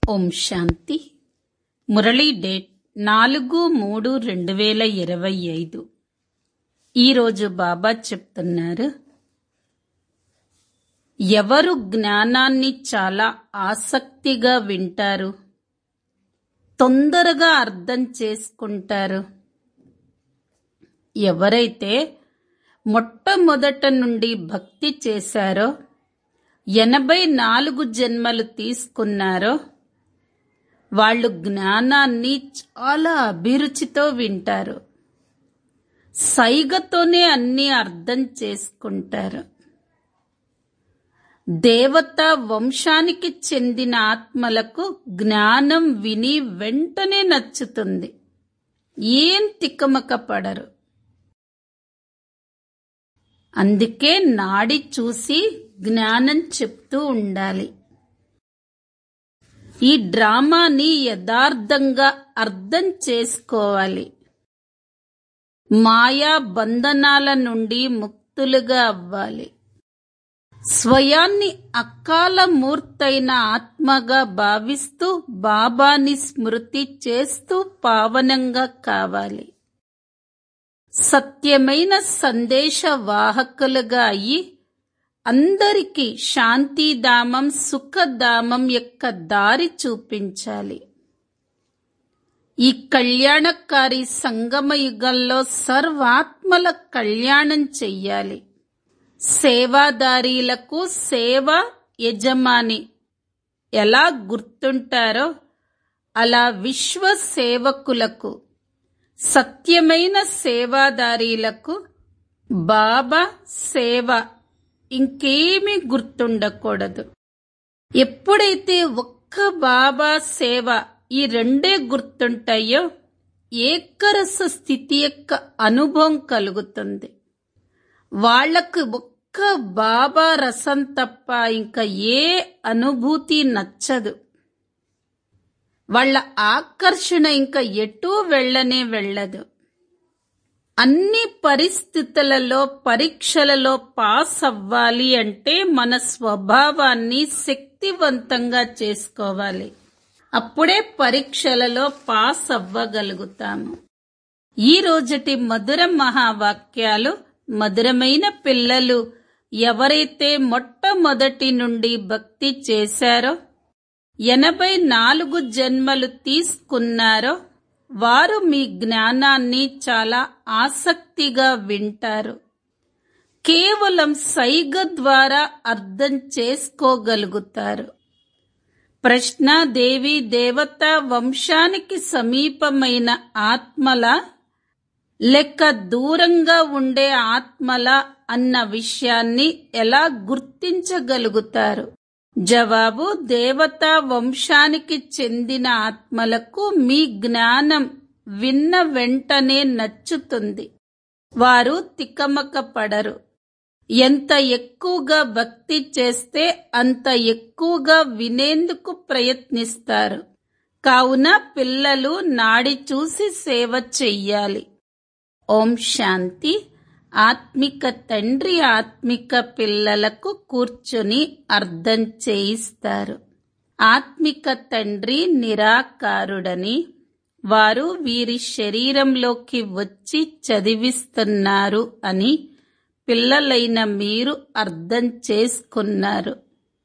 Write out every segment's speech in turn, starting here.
ఓం శాంతి Murali date నాలుగు మూడు రెండు వేల ఇరవై ఐదు ఈరోజు బాబా చెప్తున్నారు ఎవరు జ్ఞానాన్ని చాలా ఆసక్తిగా వింటారు తొందరగా అర్థం చేసుకుంటారు ఎవరైతే మొట్టమొదట నుండి భక్తి చేశారో ఎనభై నాలుగు జన్మలు తీసుకున్నారో వాళ్ళు జ్ఞానాన్ని చాలా అభిరుచితో వింటారు సైగతోనే అన్ని అర్థం చేసుకుంటారు దేవత వంశానికి చెందిన ఆత్మలకు జ్ఞానం విని వెంటనే నచ్చుతుంది ఏం తికమక పడరు అందుకే నాడి చూసి జ్ఞానం చెప్తూ ఉండాలి ఈ డ్రామాని యథార్థంగా అర్థం చేసుకోవాలి మాయా బంధనాల నుండి ముక్తులుగా అవ్వాలి స్వయాన్ని అకాల మూర్తైన ఆత్మగా భావిస్తూ బాబాని స్మృతి చేస్తూ పావనంగా కావాలి సత్యమైన సందేశ వాహకులుగా అయి అందరికీ శాంతిధామం సుఖధామం యొక్క దారి చూపించాలి ఈ కళ్యాణకారి సంగమ యుగంలో సర్వాత్మల కళ్యాణం చెయ్యాలి సేవాదారీలకు సేవ యజమాని ఎలా గుర్తుంటారో అలా విశ్వ సేవకులకు సత్యమైన సేవాదారీలకు బాబా సేవ ఇంకేమీ గుర్తుండకూడదు ఎప్పుడైతే ఒక్క బాబా సేవ ఈ రెండే గుర్తుంటాయో ఏకరస స్థితి యొక్క అనుభవం కలుగుతుంది వాళ్లకు ఒక్క బాబా రసం తప్ప ఇంకా ఏ అనుభూతి నచ్చదు వాళ్ళ ఆకర్షణ ఇంకా ఎటూ వెళ్ళనే వెళ్ళదు అన్ని పరిస్థితులలో పరీక్షలలో పాస్ అవ్వాలి అంటే మన స్వభావాన్ని శక్తివంతంగా చేసుకోవాలి అప్పుడే పరీక్షలలో పాస్ అవ్వగలుగుతాము ఈ రోజుటి మధుర మహావాక్యాలు మధురమైన పిల్లలు ఎవరైతే మొట్టమొదటి నుండి భక్తి చేశారో ఎనభై నాలుగు జన్మలు తీసుకున్నారో వారు మీ జ్ఞానాన్ని చాలా ఆసక్తిగా వింటారు కేవలం సైగ ద్వారా అర్థం చేసుకోగలుగుతారు ప్రశ్న దేవి దేవత వంశానికి సమీపమైన ఆత్మల లెక్క దూరంగా ఉండే ఆత్మల అన్న విషయాన్ని ఎలా గుర్తించగలుగుతారు జవాబు దేవతా వంశానికి చెందిన ఆత్మలకు మీ జ్ఞానం విన్న వెంటనే నచ్చుతుంది వారు తికమక పడరు ఎంత ఎక్కువగా భక్తి చేస్తే అంత ఎక్కువగా వినేందుకు ప్రయత్నిస్తారు కావున పిల్లలు నాడి చూసి సేవ చెయ్యాలి ఓం శాంతి ఆత్మిక తండ్రి ఆత్మిక పిల్లలకు కూర్చొని అర్థం చేయిస్తారు ఆత్మిక తండ్రి నిరాకారుడని వారు వీరి శరీరంలోకి వచ్చి చదివిస్తున్నారు అని పిల్లలైన మీరు అర్థం చేసుకున్నారు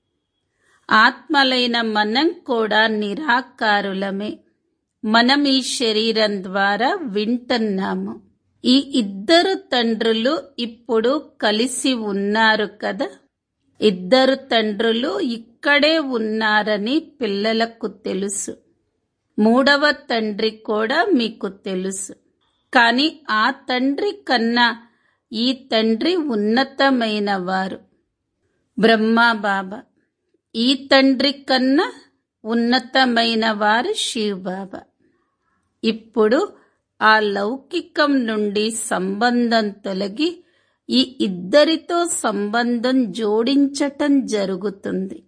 ఆత్మలైన మనం కూడా నిరాకారులమే మనం ఈ శరీరం ద్వారా వింటున్నాము ఈ ఇద్దరు తండ్రులు ఇప్పుడు కలిసి ఉన్నారు కదా ఇద్దరు తండ్రులు ఇక్కడే ఉన్నారని పిల్లలకు తెలుసు మూడవ తండ్రి కూడా మీకు తెలుసు కాని ఆ తండ్రి కన్నా ఈ తండ్రి ఉన్నతమైన వారు బ్రహ్మ బాబా ఈ తండ్రి కన్నా ఉన్నతమైన వారు శివ్ బాబా ఇప్పుడు ఆ లౌకికం నుండి సంబంధం తొలగి ఈ ఇద్దరితో సంబంధం జోడించటం జరుగుతుంది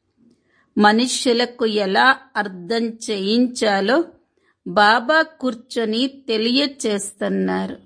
మనుష్యులకు ఎలా అర్థం చేయించాలో బాబా కూర్చొని తెలియచేస్తున్నారు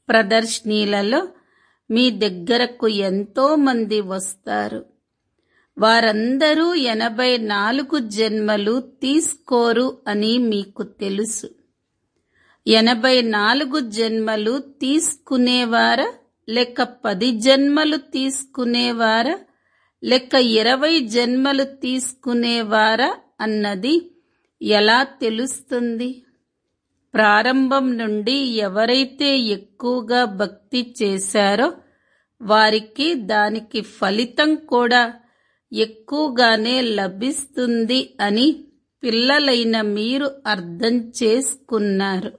ప్రదర్శనీలలో మీ దగ్గరకు ఎంతో మంది వస్తారు వారందరూ ఎనభై నాలుగు జన్మలు తీసుకోరు అని మీకు తెలుసు ఎనభై నాలుగు జన్మలు తీసుకునేవారా లేక పది జన్మలు తీసుకునేవారా లేక ఇరవై జన్మలు తీసుకునేవారా అన్నది ఎలా తెలుస్తుంది ప్రారంభం నుండి ఎవరైతే ఎక్కువగా భక్తి చేశారో వారికి దానికి ఫలితం కూడా ఎక్కువగానే లభిస్తుంది అని పిల్లలైన మీరు అర్థం చేసుకున్నారు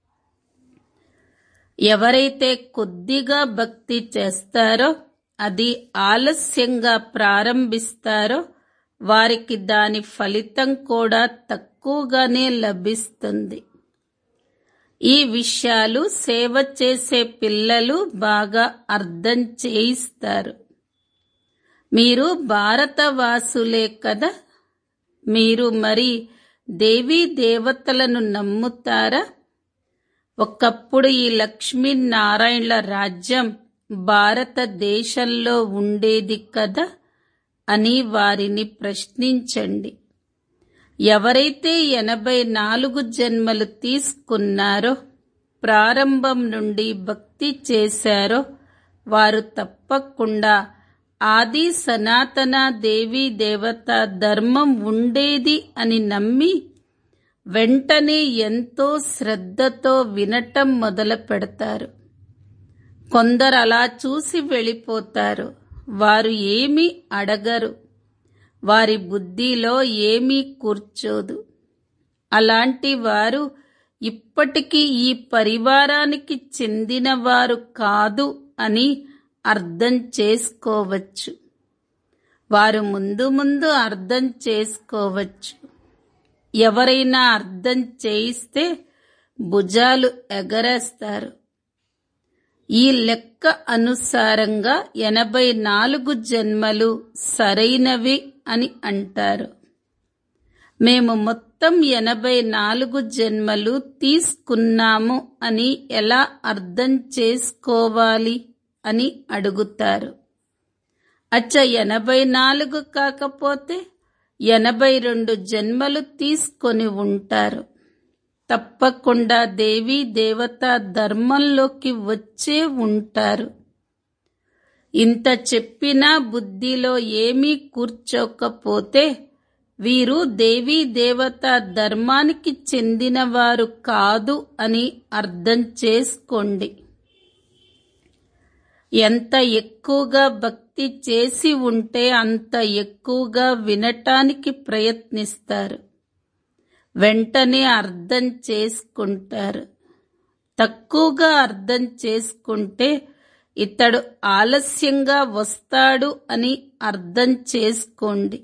ఎవరైతే కొద్దిగా భక్తి చేస్తారో అది ఆలస్యంగా ప్రారంభిస్తారో వారికి దాని ఫలితం కూడా తక్కువగానే లభిస్తుంది ఈ విషయాలు సేవ చేసే పిల్లలు బాగా అర్థం చేయిస్తారు మీరు భారతవాసులే కదా మీరు మరి దేవీ దేవతలను నమ్ముతారా ఒకప్పుడు ఈ లక్ష్మీనారాయణల రాజ్యం భారతదేశంలో ఉండేది కదా అని వారిని ప్రశ్నించండి ఎవరైతే ఎనభై నాలుగు జన్మలు తీసుకున్నారో ప్రారంభం నుండి భక్తి చేశారో వారు తప్పకుండా ఆది సనాతన దేవీ దేవత ధర్మం ఉండేది అని నమ్మి వెంటనే ఎంతో శ్రద్ధతో వినటం మొదలు పెడతారు కొందరు అలా చూసి వెళ్ళిపోతారు వారు ఏమీ అడగరు వారి బుద్ధిలో ఏమీ కూర్చోదు అలాంటి వారు ఇప్పటికీ ఈ పరివారానికి చెందినవారు కాదు అని అర్థం చేసుకోవచ్చు వారు ముందు ముందు అర్థం చేసుకోవచ్చు ఎవరైనా అర్థం చేయిస్తే భుజాలు ఎగరేస్తారు ఈ లెక్క అనుసారంగా ఎనభై నాలుగు జన్మలు సరైనవి అని అంటారు మేము మొత్తం ఎనభై నాలుగు జన్మలు తీసుకున్నాము అని ఎలా అర్థం చేసుకోవాలి అని అడుగుతారు అచ్చ ఎనభై నాలుగు కాకపోతే ఎనభై రెండు జన్మలు తీసుకొని ఉంటారు తప్పకుండా దేవీ దేవత ధర్మంలోకి వచ్చే ఉంటారు ఇంత చెప్పినా బుద్ధిలో ఏమీ కూర్చోకపోతే వీరు దేవీ దేవత ధర్మానికి చెందినవారు కాదు అని అర్థం చేసుకోండి ఎంత ఎక్కువగా భక్తి చేసి ఉంటే అంత ఎక్కువగా వినటానికి ప్రయత్నిస్తారు వెంటనే అర్థం చేసుకుంటారు తక్కువగా అర్థం చేసుకుంటే ఇతడు ఆలస్యంగా వస్తాడు అని అర్థం చేసుకోండి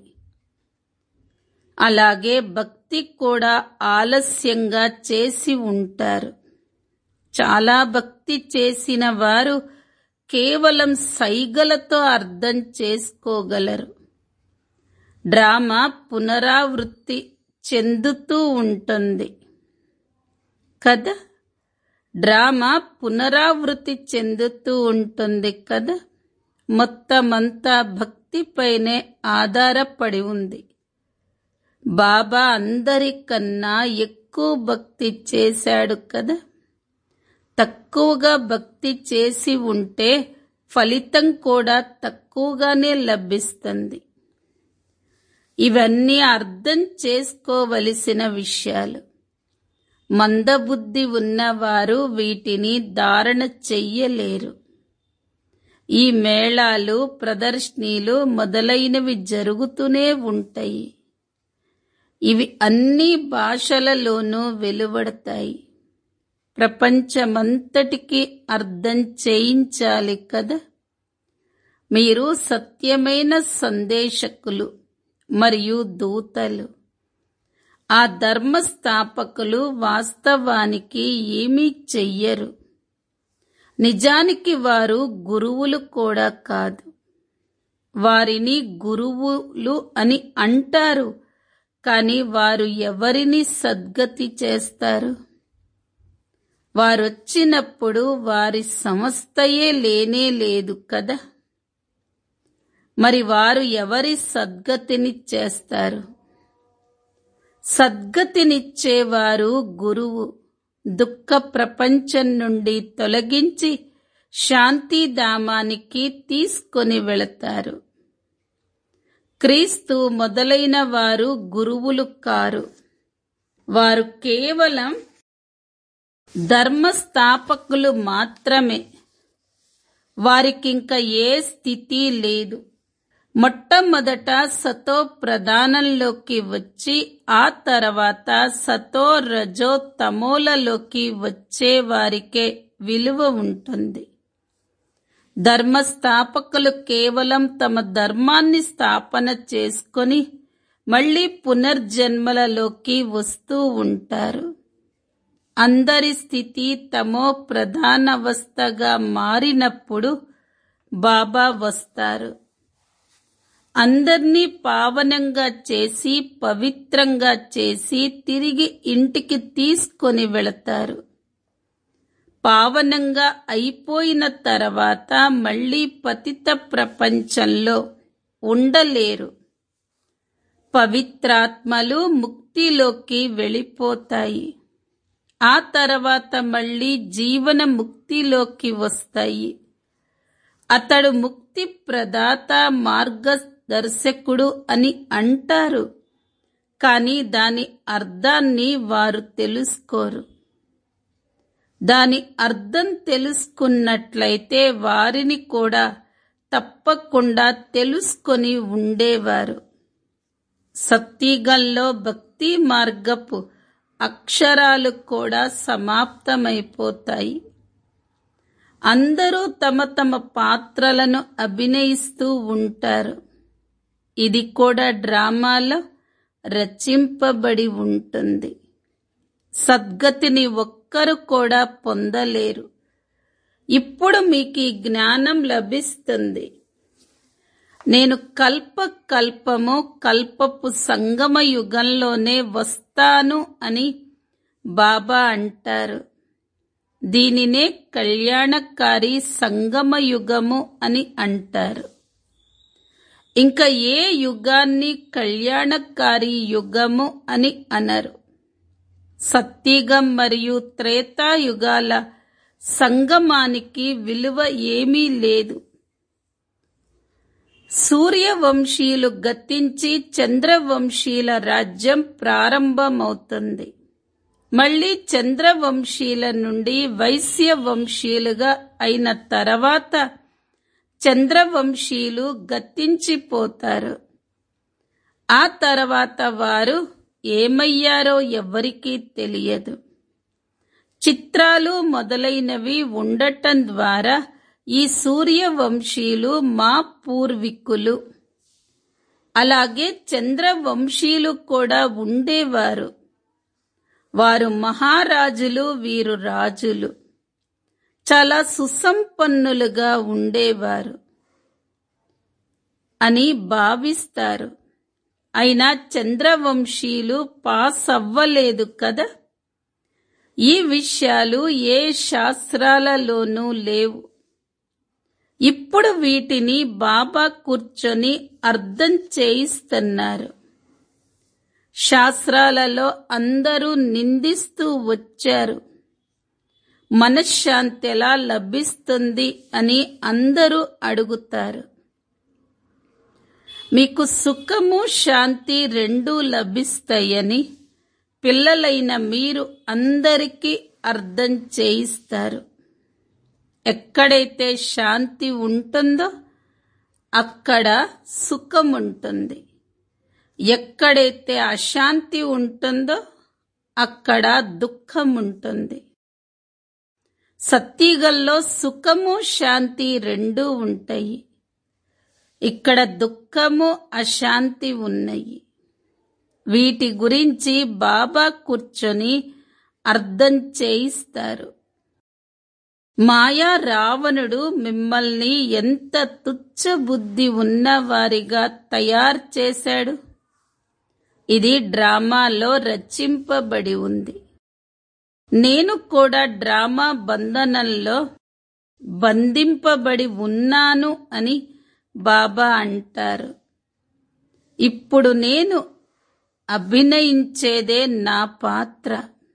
అలాగే భక్తి కూడా ఆలస్యంగా చేసి ఉంటారు చాలా భక్తి చేసిన వారు కేవలం సైగలతో అర్థం చేసుకోగలరు డ్రామా పునరావృత్తి చెందుతూ ఉంటుంది కదా డ్రామా పునరావృత్తి చెందుతూ ఉంటుంది కదా మొత్తమంతా భక్తిపైనే ఆధారపడి ఉంది బాబా అందరికన్నా ఎక్కువ భక్తి చేశాడు కదా తక్కువగా భక్తి చేసి ఉంటే ఫలితం కూడా తక్కువగానే లభిస్తుంది ఇవన్నీ అర్థం చేసుకోవలసిన విషయాలు మందబుద్ధి ఉన్నవారు వీటిని ధారణ చెయ్యలేరు ఈ మేళాలు ప్రదర్శనీలు మొదలైనవి జరుగుతూనే ఉంటాయి ఇవి అన్ని భాషలలోనూ వెలువడతాయి ప్రపంచమంతటికి అర్థం చేయించాలి కదా మీరు సత్యమైన సందేశకులు మరియు దూతలు ఆ ధర్మస్థాపకులు వాస్తవానికి ఏమీ చెయ్యరు నిజానికి వారు గురువులు కూడా కాదు వారిని గురువులు అని అంటారు కానీ వారు ఎవరిని సద్గతి చేస్తారు వారొచ్చినప్పుడు వారి సంస్థయే లేనే లేదు కదా మరి వారు ఎవరి సద్గతిని చేస్తారు సద్గతినిచ్చేవారు గురువు దుఃఖ ప్రపంచం నుండి తొలగించి శాంతిధామానికి తీసుకొని వెళతారు క్రీస్తు మొదలైన వారు గురువులు కారు వారు కేవలం ధర్మస్థాపకులు మాత్రమే వారికింక ఏ స్థితి లేదు మొట్టమొదట సతో ప్రధానంలోకి వచ్చి ఆ తర్వాత సతో రజో తమోలలోకి వచ్చే వారికే విలువ ఉంటుంది ధర్మస్థాపకులు కేవలం తమ ధర్మాన్ని స్థాపన చేసుకొని మళ్ళీ పునర్జన్మలలోకి వస్తూ ఉంటారు అందరి స్థితి తమో ప్రధానవస్థగా మారినప్పుడు బాబా వస్తారు అందర్నీ పావనంగా చేసి పవిత్రంగా చేసి తిరిగి ఇంటికి తీసుకొని వెళతారు పావనంగా అయిపోయిన తర్వాత మళ్ళీ పతిత ప్రపంచంలో ఉండలేరు పవిత్రాత్మలు ముక్తిలోకి వెళ్ళిపోతాయి ఆ తర్వాత మళ్ళీ జీవన ముక్తిలోకి వస్తాయి అతడు ముక్తి ప్రదాత మార్గదర్శకుడు అని అంటారు కానీ దాని అర్థాన్ని వారు తెలుసుకోరు దాని అర్థం తెలుసుకున్నట్లయితే వారిని కూడా తప్పకుండా తెలుసుకొని ఉండేవారు సత్తిగల్లో భక్తి మార్గపు అక్షరాలు కూడా సమాప్తమైపోతాయి అందరూ తమ తమ పాత్రలను అభినయిస్తూ ఉంటారు ఇది కూడా డ్రామాలో రచింపబడి ఉంటుంది సద్గతిని ఒక్కరు కూడా పొందలేరు ఇప్పుడు మీకు ఈ జ్ఞానం లభిస్తుంది నేను కల్ప కల్పము కల్పపు సంగమ యుగంలోనే వస్తాను అని బాబా అంటారు దీనినే కళ్యాణకారి సంగమ యుగము అని అంటారు ఇంకా ఏ యుగాన్ని కళ్యాణకారి యుగము అని అనరు సత్యుగం మరియు త్రేతాయుగాల సంగమానికి విలువ ఏమీ లేదు సూర్యవంశీయులు గతించి చంద్రవంశీయుల రాజ్యం ప్రారంభమవుతుంది మళ్ళీ చంద్రవంశీయుల నుండి వైశ్య వంశీయులుగా అయిన తర్వాత చంద్రవంశీయులు గతించిపోతారు ఆ తర్వాత వారు ఏమయ్యారో ఎవ్వరికీ తెలియదు చిత్రాలు మొదలైనవి ఉండటం ద్వారా ఈ సూర్యవంశీయులు మా పూర్వీకులు అలాగే చంద్రవంశీయులు కూడా ఉండేవారు వారు మహారాజులు వీరు రాజులు చాలా సుసంపన్నులుగా ఉండేవారు అని భావిస్తారు అయినా చంద్రవంశీయులు పాస్ అవ్వలేదు కదా ఈ విషయాలు ఏ శాస్త్రాలలోనూ లేవు ఇప్పుడు వీటిని బాబా కూర్చొని అర్థం చేయిస్తున్నారు శాస్త్రాలలో అందరూ నిందిస్తూ వచ్చారు మనశ్శాంతి ఎలా లభిస్తుంది అని అందరూ అడుగుతారు మీకు సుఖము శాంతి రెండూ లభిస్తాయని పిల్లలైన మీరు అందరికీ అర్థం చేయిస్తారు ఎక్కడైతే శాంతి ఉంటుందో అక్కడ సుఖం ఉంటుంది ఎక్కడైతే అశాంతి ఉంటుందో అక్కడ దుఃఖం ఉంటుంది సత్తిగల్లో సుఖము శాంతి రెండూ ఉంటాయి ఇక్కడ దుఃఖము అశాంతి ఉన్నాయి వీటి గురించి బాబా కూర్చొని అర్థం చేయిస్తారు మాయా రావణుడు మిమ్మల్ని ఎంత తుచ్చ బుద్ధి ఉన్నవారిగా తయారు చేశాడు ఇది డ్రామాలో రచింపబడి ఉంది నేను కూడా డ్రామా బంధనంలో బంధింపబడి ఉన్నాను అని బాబా అంటారు ఇప్పుడు నేను అభినయించేదే నా పాత్ర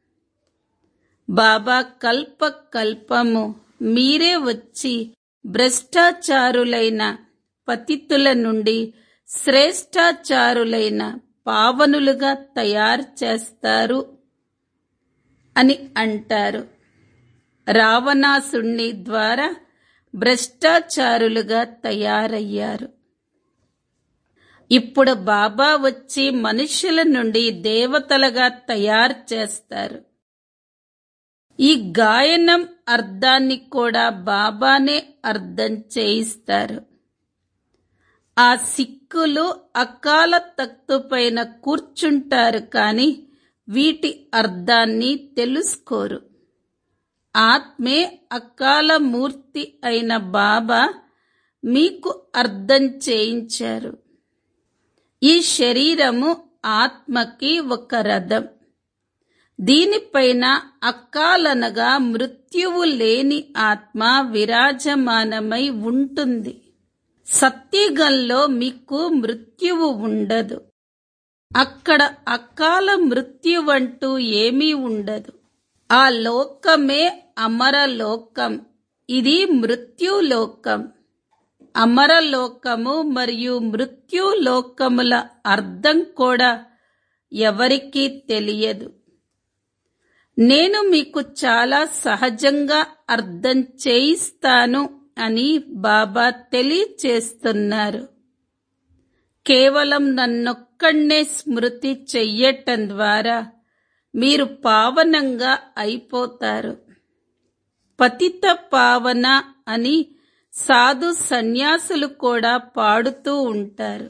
బాబా కల్ప కల్పము మీరే వచ్చి భ్రష్టాచారులైన పతితుల నుండి శ్రేష్టాచారులైన పావనులుగా తయారు చేస్తారు అని అంటారు రావణాసుణ్ణి ద్వారా భ్రష్టాచారులుగా తయారయ్యారు ఇప్పుడు బాబా వచ్చి మనుషుల నుండి దేవతలుగా తయారు చేస్తారు ఈ గాయనం అర్థాన్ని కూడా బాబానే అర్థం చేయిస్తారు ఆ సిక్కులు అకాల తక్తు పైన కూర్చుంటారు కాని వీటి అర్థాన్ని తెలుసుకోరు ఆత్మే అకాల మూర్తి అయిన బాబా మీకు అర్థం చేయించారు ఈ శరీరము ఆత్మకి ఒక రథం దీనిపైన అకాలనగా మృత్యువు లేని ఆత్మ విరాజమానమై ఉంటుంది సత్యగంలో మీకు మృత్యువు ఉండదు అక్కడ అకాల మృత్యువంటూ ఏమీ ఉండదు ఆ లోకమే అమరలోకం ఇది మృత్యులోకం అమరలోకము మరియు మృత్యులోకముల అర్థం కూడా ఎవరికీ తెలియదు నేను మీకు చాలా సహజంగా అర్థం చేయిస్తాను అని బాబా తెలియచేస్తున్నారు కేవలం నన్నొక్కడే స్మృతి చెయ్యటం ద్వారా మీరు పావనంగా అయిపోతారు పతిత పావన అని సాధు సన్యాసులు కూడా పాడుతూ ఉంటారు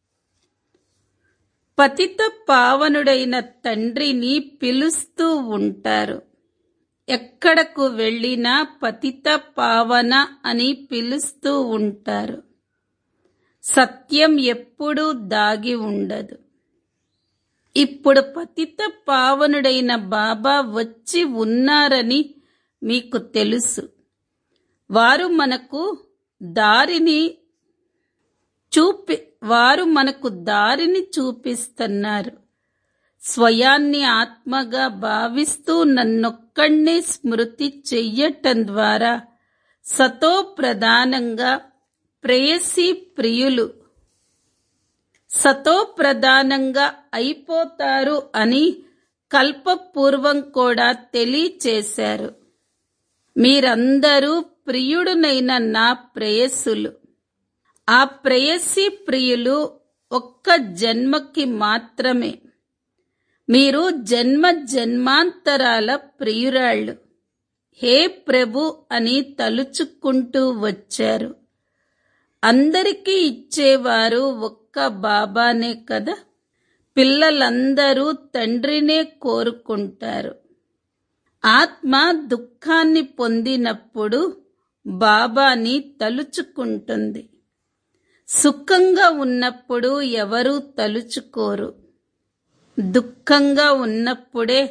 పతిత పావనుడైన తండ్రిని పిలుస్తూ ఉంటారు ఎక్కడకు వెళ్ళినా పతిత పావన అని పిలుస్తూ ఉంటారు సత్యం ఎప్పుడూ దాగి ఉండదు ఇప్పుడు పతిత పావనుడైన బాబా వచ్చి ఉన్నారని మీకు తెలుసు వారు మనకు దారిని చూపి వారు మనకు దారిని చూపిస్తున్నారు స్వయాన్ని ఆత్మగా భావిస్తూ నన్నొక్కడే స్మృతి చెయ్యటం ద్వారా సతో ప్రధానంగా ప్రేయసి ప్రియులు సతో ప్రధానంగా అయిపోతారు అని కల్పపూర్వం కూడా తెలియచేశారు మీరందరూ ప్రియుడునైన నా ప్రేయస్సులు ఆ ప్రేయసి ప్రియులు ఒక్క జన్మకి మాత్రమే మీరు జన్మ జన్మాంతరాల ప్రియురాళ్ళు హే ప్రభు అని తలుచుకుంటూ వచ్చారు అందరికీ ఇచ్చేవారు ఒక్క బాబానే కదా పిల్లలందరూ తండ్రినే కోరుకుంటారు ఆత్మ దుఃఖాన్ని పొందినప్పుడు బాబాని తలుచుకుంటుంది సుఖంగా ఉన్నప్పుడు ఎవరూ తలుచుకోరు దుఃఖంగా ఉన్నప్పుడే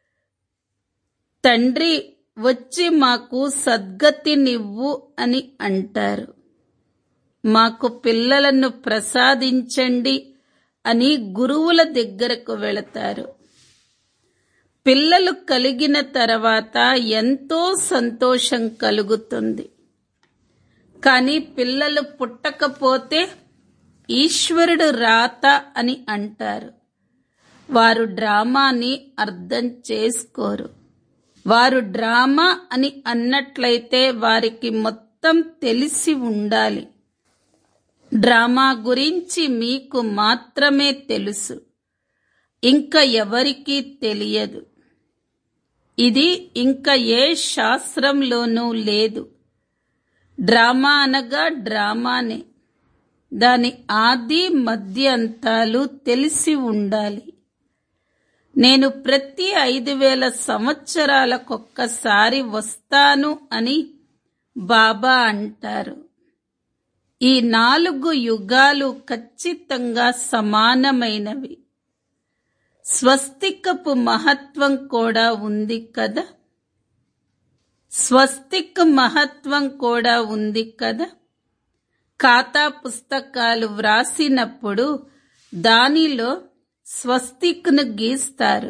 తండ్రి వచ్చి మాకు సద్గతినివ్వు అని అంటారు మాకు పిల్లలను ప్రసాదించండి అని గురువుల దగ్గరకు వెళతారు పిల్లలు కలిగిన తర్వాత ఎంతో సంతోషం కలుగుతుంది కానీ పిల్లలు పుట్టకపోతే ఈశ్వరుడు రాత అని అంటారు వారు డ్రామాని అర్థం చేసుకోరు వారు డ్రామా అని అన్నట్లయితే వారికి మొత్తం తెలిసి ఉండాలి డ్రామా గురించి మీకు మాత్రమే తెలుసు ఇంకా ఎవరికీ తెలియదు ఇది ఇంకా ఏ శాస్త్రంలోనూ లేదు డ్రామా అనగా డ్రామానే దాని ఆది మధ్యంతాలు తెలిసి ఉండాలి నేను ప్రతి ఐదు వేల సంవత్సరాలకొక్కసారి వస్తాను అని బాబా అంటారు ఈ నాలుగు యుగాలు ఖచ్చితంగా సమానమైనవి స్వస్తికపు మహత్వం కూడా ఉంది కదా స్వస్తిక్ మహత్వం కూడా ఉంది కదా ఖాతా పుస్తకాలు వ్రాసినప్పుడు దానిలో స్వస్తిక్ను గీస్తారు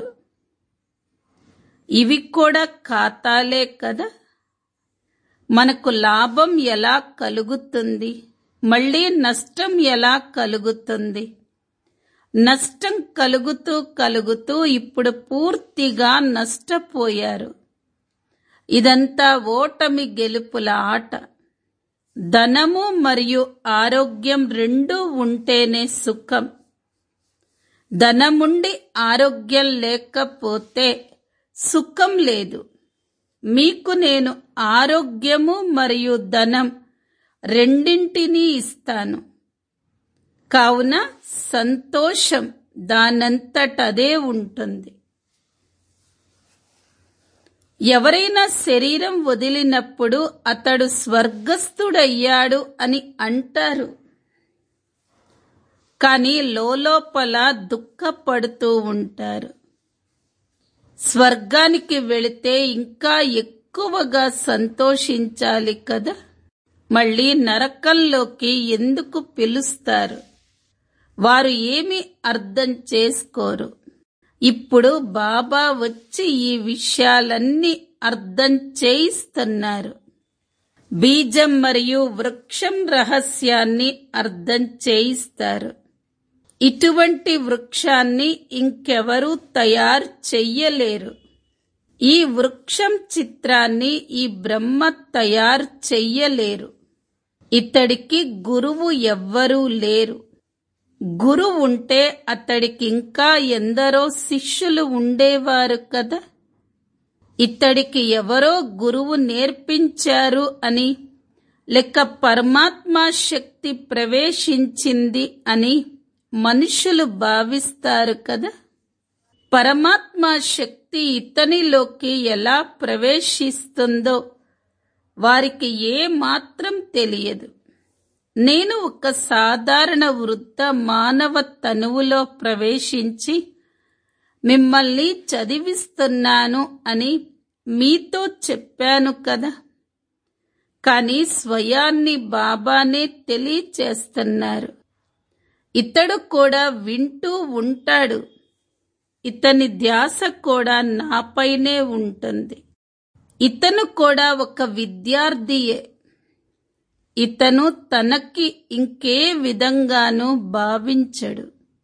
ఇవి కూడా ఖాతాలే కదా మనకు లాభం ఎలా కలుగుతుంది మళ్ళీ నష్టం ఎలా కలుగుతుంది నష్టం కలుగుతూ కలుగుతూ ఇప్పుడు పూర్తిగా నష్టపోయారు ఇదంతా ఓటమి గెలుపుల ఆట ధనము మరియు ఆరోగ్యం రెండూ ఉంటేనే సుఖం ధనముండి ఆరోగ్యం లేకపోతే సుఖం లేదు మీకు నేను ఆరోగ్యము మరియు ధనం రెండింటినీ ఇస్తాను కావున సంతోషం దానంతటదే ఉంటుంది ఎవరైనా శరీరం వదిలినప్పుడు అతడు స్వర్గస్థుడయ్యాడు అని అంటారు కానీ లోపల దుఃఖపడుతూ ఉంటారు స్వర్గానికి వెళితే ఇంకా ఎక్కువగా సంతోషించాలి కదా మళ్ళీ నరకంలోకి ఎందుకు పిలుస్తారు వారు ఏమి అర్థం చేసుకోరు ఇప్పుడు బాబా వచ్చి ఈ విషయాలన్నీ అర్థం చేయిస్తున్నారు బీజం మరియు వృక్షం రహస్యాన్ని అర్థం చేయిస్తారు ఇటువంటి వృక్షాన్ని ఇంకెవరూ తయారు చెయ్యలేరు ఈ వృక్షం చిత్రాన్ని ఈ బ్రహ్మ తయారు చెయ్యలేరు ఇతడికి గురువు ఎవ్వరూ లేరు గురు ఉంటే అతడికి ఇంకా ఎందరో శిష్యులు ఉండేవారు కదా ఇతడికి ఎవరో గురువు నేర్పించారు అని లేక పరమాత్మ శక్తి ప్రవేశించింది అని మనుషులు భావిస్తారు కదా పరమాత్మ శక్తి ఇతనిలోకి ఎలా ప్రవేశిస్తుందో వారికి ఏ మాత్రం తెలియదు నేను ఒక సాధారణ వృద్ధ మానవ తనువులో ప్రవేశించి మిమ్మల్ని చదివిస్తున్నాను అని మీతో చెప్పాను కదా కానీ స్వయాన్ని బాబానే తెలియచేస్తున్నారు ఇతడు కూడా వింటూ ఉంటాడు ఇతని ధ్యాస కూడా నాపైనే ఉంటుంది ఇతను కూడా ఒక విద్యార్థియే ఇతను తనకి ఇంకే విధంగానూ భావించడు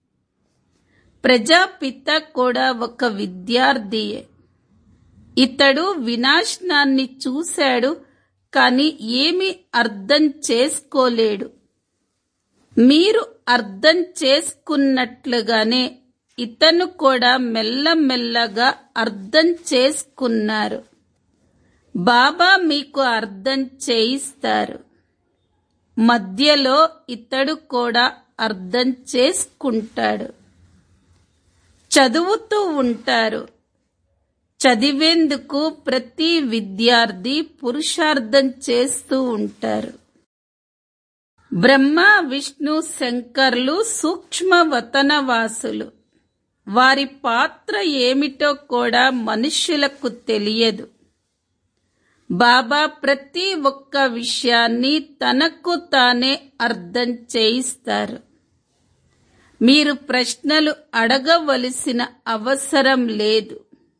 ప్రజాపిత కూడా ఒక విద్యార్థియే ఇతడు వినాశనాన్ని చూశాడు కాని ఏమి అర్థం చేసుకోలేడు మీరు అర్థం చేసుకున్నట్లుగానే ఇతను కూడా మెల్లమెల్లగా అర్థం చేసుకున్నారు బాబా మీకు అర్థం చేయిస్తారు మధ్యలో ఇతడు కూడా అర్థం చేసుకుంటాడు చదువుతూ ఉంటారు చదివేందుకు ప్రతి విద్యార్థి పురుషార్థం చేస్తూ ఉంటారు బ్రహ్మ విష్ణు శంకర్లు సూక్ష్మ వతనవాసులు వారి పాత్ర ఏమిటో కూడా మనుష్యులకు తెలియదు బాబా ప్రతి ఒక్క విషయాన్ని తనకు తానే అర్థం చేయిస్తారు మీరు ప్రశ్నలు అడగవలసిన అవసరం లేదు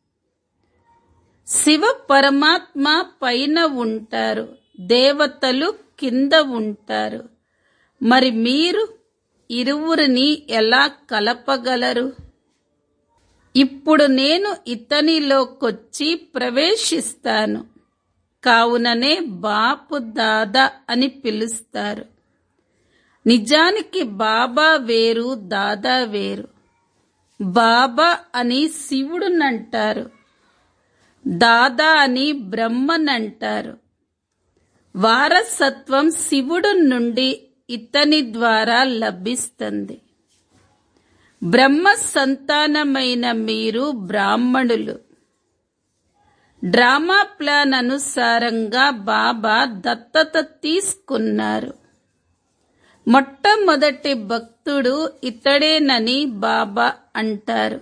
శివ పరమాత్మ పైన ఉంటారు దేవతలు కింద ఉంటారు మరి మీరు ఇరువురిని ఎలా కలపగలరు ఇప్పుడు నేను ఇతనిలోకొచ్చి ప్రవేశిస్తాను కావుననే బాపు దాదా అని పిలుస్తారు నిజానికి బాబా వేరు దాదా వేరు బాబా అని శివుడునంటారు దాదా అని బ్రహ్మనంటారు వారసత్వం శివుడు నుండి ఇతని ద్వారా లభిస్తుంది బ్రహ్మ సంతానమైన మీరు బ్రాహ్మణులు డ్రామా ప్లాన్ అనుసారంగా బాబా దత్తత తీసుకున్నారు మొట్టమొదటి భక్తుడు ఇతడేనని బాబా అంటారు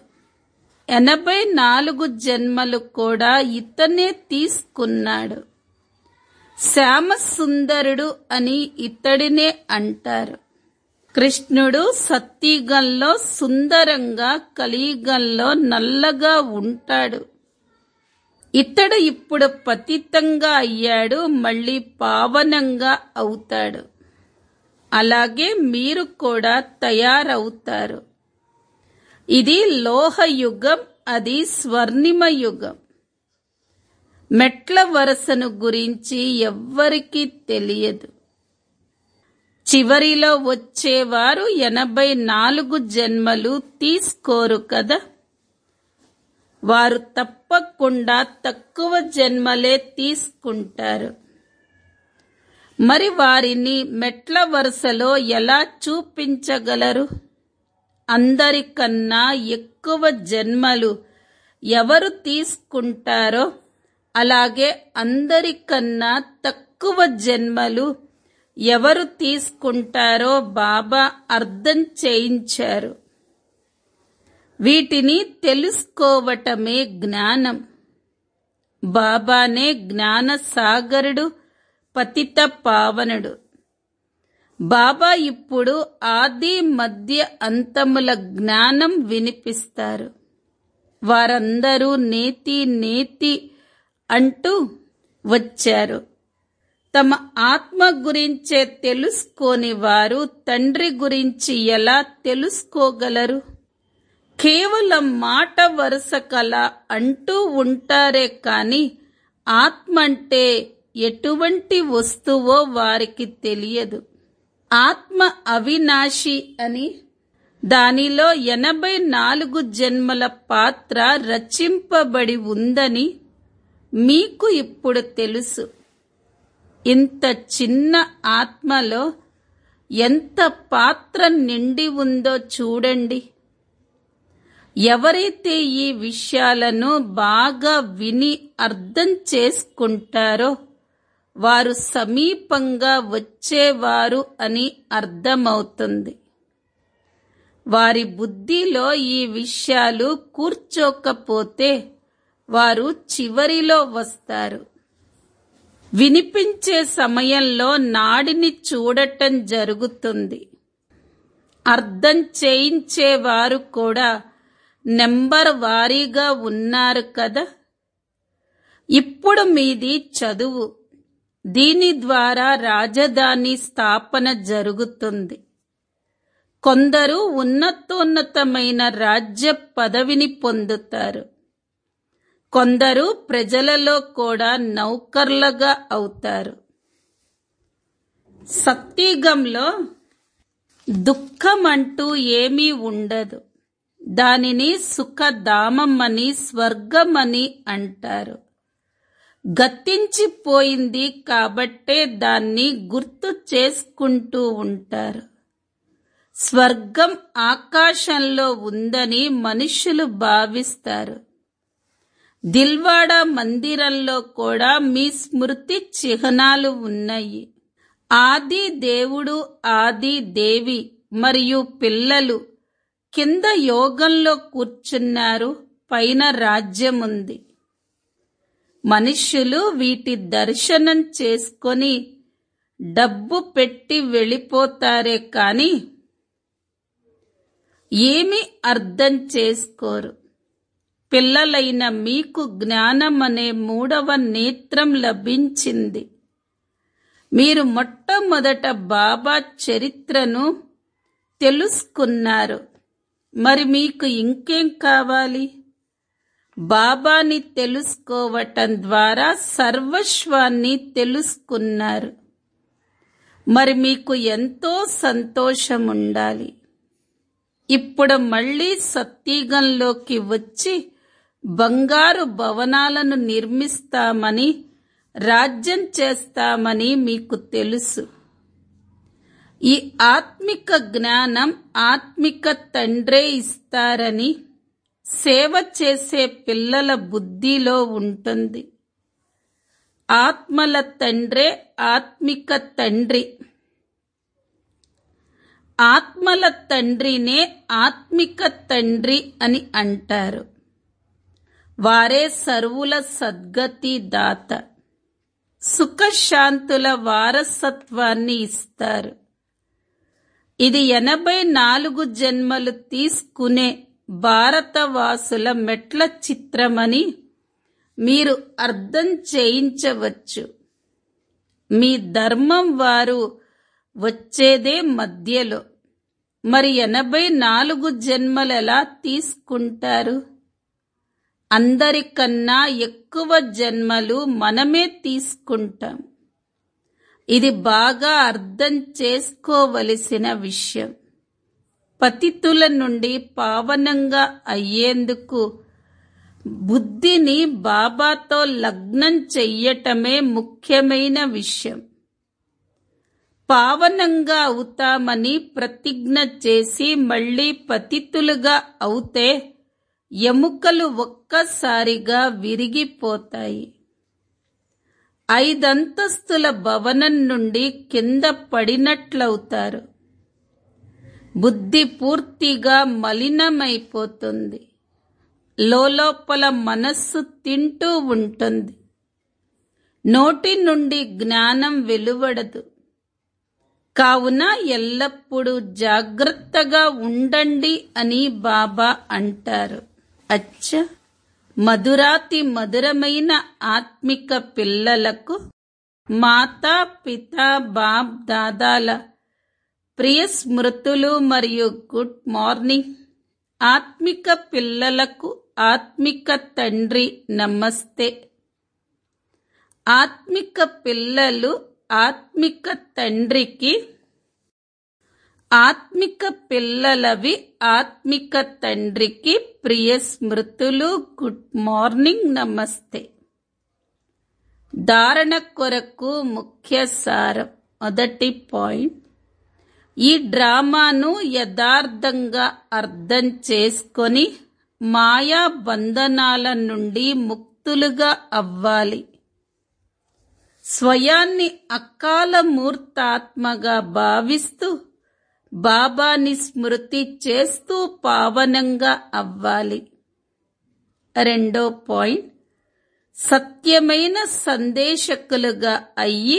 ఎనభై నాలుగు జన్మలు కూడా ఇతనే తీసుకున్నాడు శ్యామసుందరుడు అని ఇతడినే అంటారు కృష్ణుడు సత్యుగంలో సుందరంగా కలియుగంలో నల్లగా ఉంటాడు ఇతడు ఇప్పుడు పతితంగా అయ్యాడు మళ్ళీ పావనంగా అవుతాడు అలాగే మీరు కూడా తయారవుతారు ఇది లోహయుగం అది స్వర్ణిమ యుగం మెట్ల వరసను గురించి ఎవ్వరికీ తెలియదు చివరిలో వచ్చేవారు ఎనభై నాలుగు జన్మలు తీసుకోరు కదా వారు తప్పకుండా తక్కువ జన్మలే తీసుకుంటారు మరి వారిని మెట్ల వరుసలో ఎలా చూపించగలరు అందరికన్నా ఎక్కువ జన్మలు ఎవరు తీసుకుంటారో అలాగే అందరికన్నా తక్కువ జన్మలు ఎవరు తీసుకుంటారో బాబా అర్థం చేయించారు వీటిని తెలుసుకోవటమే జ్ఞానం బాబానే జ్ఞాన సాగరుడు పతిత పావనుడు బాబా ఇప్పుడు ఆది మధ్య అంతముల జ్ఞానం వినిపిస్తారు వారందరూ నేతి నేతి అంటూ వచ్చారు తమ ఆత్మ గురించే తెలుసుకోని వారు తండ్రి గురించి ఎలా తెలుసుకోగలరు కేవలం మాట వరుస కల అంటూ ఉంటారే కాని ఆత్మ అంటే ఎటువంటి వస్తువో వారికి తెలియదు ఆత్మ అవినాశి అని దానిలో ఎనభై నాలుగు జన్మల పాత్ర రచింపబడి ఉందని మీకు ఇప్పుడు తెలుసు ఇంత చిన్న ఆత్మలో ఎంత పాత్ర నిండి ఉందో చూడండి ఎవరైతే ఈ విషయాలను బాగా విని అర్థం చేసుకుంటారో వారు సమీపంగా వచ్చేవారు అని అర్థమవుతుంది వారి బుద్ధిలో ఈ విషయాలు కూర్చోకపోతే వారు చివరిలో వస్తారు వినిపించే సమయంలో నాడిని చూడటం జరుగుతుంది అర్థం చేయించేవారు కూడా నెంబర్ వారీగా ఉన్నారు కదా ఇప్పుడు మీది చదువు దీని ద్వారా రాజధాని స్థాపన జరుగుతుంది కొందరు ఉన్నతోన్నతమైన రాజ్య పదవిని పొందుతారు కొందరు ప్రజలలో కూడా నౌకర్లుగా అవుతారు సత్యుగంలో దుఃఖం అంటూ ఏమీ ఉండదు దానిని సుఖధామమని స్వర్గమని అంటారు గతించిపోయింది కాబట్టే దాన్ని గుర్తు చేసుకుంటూ ఉంటారు స్వర్గం ఆకాశంలో ఉందని మనుషులు భావిస్తారు దిల్వాడా మందిరంలో కూడా మీ స్మృతి చిహ్నాలు ఉన్నాయి ఆది దేవుడు ఆది దేవి మరియు పిల్లలు కింద యోగంలో కూర్చున్నారు పైన రాజ్యముంది మనుష్యులు వీటి దర్శనం చేసుకొని డబ్బు పెట్టి వెళ్ళిపోతారే కాని ఏమి అర్థం చేసుకోరు పిల్లలైన మీకు జ్ఞానం అనే మూడవ నేత్రం లభించింది మీరు మొట్టమొదట బాబా చరిత్రను తెలుసుకున్నారు మరి మీకు ఇంకేం కావాలి బాబాని తెలుసుకోవటం ద్వారా సర్వస్వాన్ని తెలుసుకున్నారు మరి మీకు ఎంతో సంతోషం ఉండాలి ఇప్పుడు మళ్ళీ సత్యగంలోకి వచ్చి బంగారు భవనాలను నిర్మిస్తామని రాజ్యం చేస్తామని మీకు తెలుసు ఈ ఆత్మిక జ్ఞానం ఆత్మిక తండ్రే ఇస్తారని సేవ చేసే పిల్లల బుద్ధిలో ఉంటుంది ఆత్మల తండ్రే ఆత్మిక తండ్రి ఆత్మల తండ్రినే ఆత్మిక తండ్రి అని అంటారు వారే సర్వుల సద్గతి దాత సుఖశాంతుల వారసత్వాన్ని ఇస్తారు ఇది ఎనభై నాలుగు జన్మలు తీసుకునే భారతవాసుల మెట్ల చిత్రమని మీరు అర్థం చేయించవచ్చు మీ ధర్మం వారు వచ్చేదే మధ్యలో మరి ఎనభై నాలుగు జన్మలు ఎలా తీసుకుంటారు అందరికన్నా ఎక్కువ జన్మలు మనమే తీసుకుంటాం ఇది బాగా అర్థం చేసుకోవలసిన విషయం పతితుల నుండి పావనంగా అయ్యేందుకు బుద్ధిని బాబాతో లగ్నం చెయ్యటమే ముఖ్యమైన విషయం పావనంగా అవుతామని ప్రతిజ్ఞ చేసి మళ్ళీ పతితులుగా అవుతే ఎముకలు ఒక్కసారిగా విరిగిపోతాయి ఐదంతస్తుల భవనం నుండి కింద పడినట్లవుతారు బుద్ధి పూర్తిగా మలినమైపోతుంది లోపల మనస్సు తింటూ ఉంటుంది నోటి నుండి జ్ఞానం వెలువడదు కావున ఎల్లప్పుడూ జాగ్రత్తగా ఉండండి అని బాబా అంటారు అచ్చ మధురాతి మధురమైన ఆత్మిక పిల్లలకు మాతా పిత బాబ్ దాదాల ప్రియ స్మృతులు మరియు గుడ్ మార్నింగ్ ఆత్మిక పిల్లలకు ఆత్మిక తండ్రి నమస్తే ఆత్మిక పిల్లలు ఆత్మిక తండ్రికి ఆత్మిక పిల్లలవి ఆత్మిక తండ్రికి ప్రియ స్మృతులు గుడ్ మార్నింగ్ నమస్తే ధారణ కొరకు ముఖ్య సారం మొదటి పాయింట్ ఈ డ్రామాను యథార్థంగా అర్థం చేసుకొని మాయా బంధనాల నుండి ముక్తులుగా అవ్వాలి స్వయాన్ని అకాల మూర్తాత్మగా భావిస్తూ బాబాని స్మృతి చేస్తూ పావనంగా అవ్వాలి రెండో పాయింట్ సత్యమైన సందేశకులుగా అయ్యి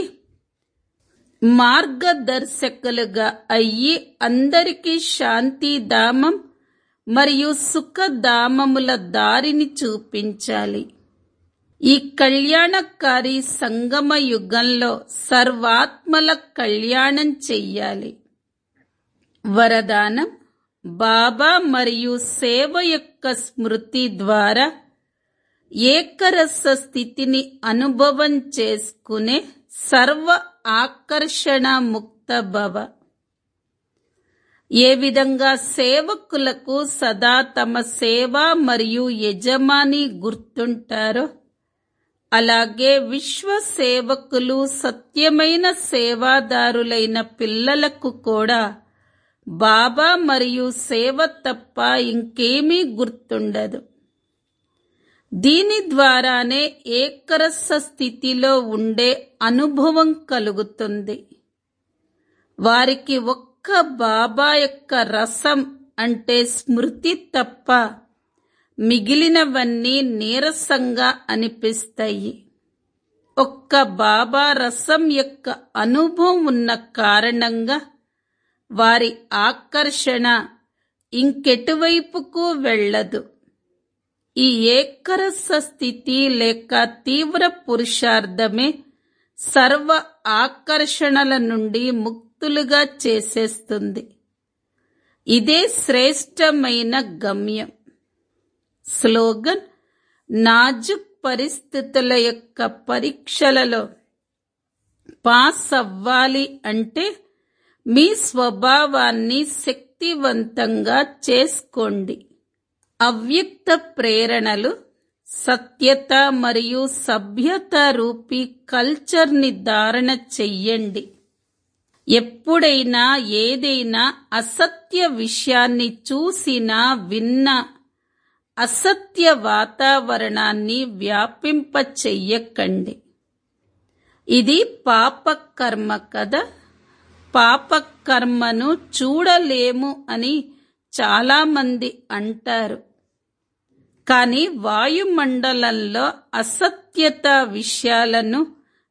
మార్గదర్శకులుగా అయ్యి అందరికీ శాంతిధామం మరియు సుఖధామముల దారిని చూపించాలి ఈ కళ్యాణకారి సంగమ యుగంలో సర్వాత్మల కళ్యాణం చెయ్యాలి వరదానం బాబా మరియు సేవ యొక్క స్మృతి ద్వారా ఏకరస స్థితిని అనుభవం చేసుకునే సర్వ ఆకర్షణ ముక్త భవ ఏ విధంగా సేవకులకు సదా తమ సేవ మరియు యజమాని గుర్తుంటారో అలాగే విశ్వ సేవకులు సత్యమైన సేవాదారులైన పిల్లలకు కూడా బాబా మరియు సేవ తప్ప ఇంకేమీ గుర్తుండదు దీని ద్వారానే ఏకరస స్థితిలో ఉండే అనుభవం కలుగుతుంది వారికి ఒక్క బాబా యొక్క రసం అంటే స్మృతి తప్ప మిగిలినవన్నీ నీరసంగా అనిపిస్తాయి ఒక్క బాబా రసం యొక్క అనుభవం ఉన్న కారణంగా వారి ఆకర్షణ ఇంకెటువైపుకు వెళ్ళదు ఈ ఏకరస స్థితి లేక తీవ్ర పురుషార్థమే సర్వ ఆకర్షణల నుండి ముక్తులుగా చేసేస్తుంది ఇదే శ్రేష్టమైన గమ్యం స్లోగన్ నాజుక్ పరిస్థితుల యొక్క పరీక్షలలో పాస్ అవ్వాలి అంటే మీ స్వభావాన్ని శక్తివంతంగా చేసుకోండి అవ్యక్త ప్రేరణలు సత్యత మరియు సభ్యత రూపీ కల్చర్ని ధారణ చెయ్యండి ఎప్పుడైనా ఏదైనా అసత్య విషయాన్ని చూసినా విన్నా అసత్య వాతావరణాన్ని వ్యాపింప చెయ్యకండి ఇది పాపకర్మ కదా పాపకర్మను చూడలేము అని చాలామంది అంటారు కానీ వాయుమండలంలో అసత్యత విషయాలను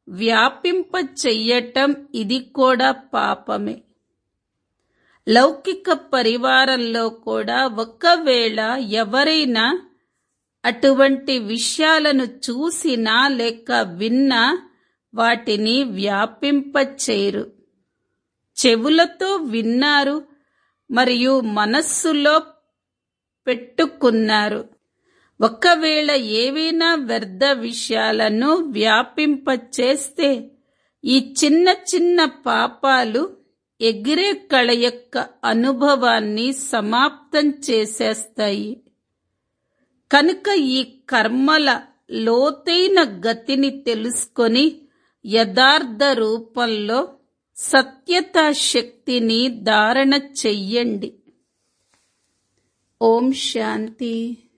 వ్యాపింప చెయ్యటం ఇది కూడా పాపమే లౌకిక పరివారంలో కూడా ఒకవేళ ఎవరైనా అటువంటి విషయాలను చూసినా లేక విన్నా వాటిని వ్యాపింపచేయరు చెవులతో విన్నారు మరియు మనస్సులో పెట్టుకున్నారు ఒకవేళ ఏవైనా వ్యర్థ విషయాలను వ్యాపింపచేస్తే ఈ చిన్న చిన్న పాపాలు ఎగిరే కళ యొక్క అనుభవాన్ని సమాప్తం చేసేస్తాయి కనుక ఈ కర్మల లోతైన గతిని తెలుసుకొని యథార్థ రూపంలో సత్యతా శక్తిని ధారణ చెయ్యండి ఓం శాంతి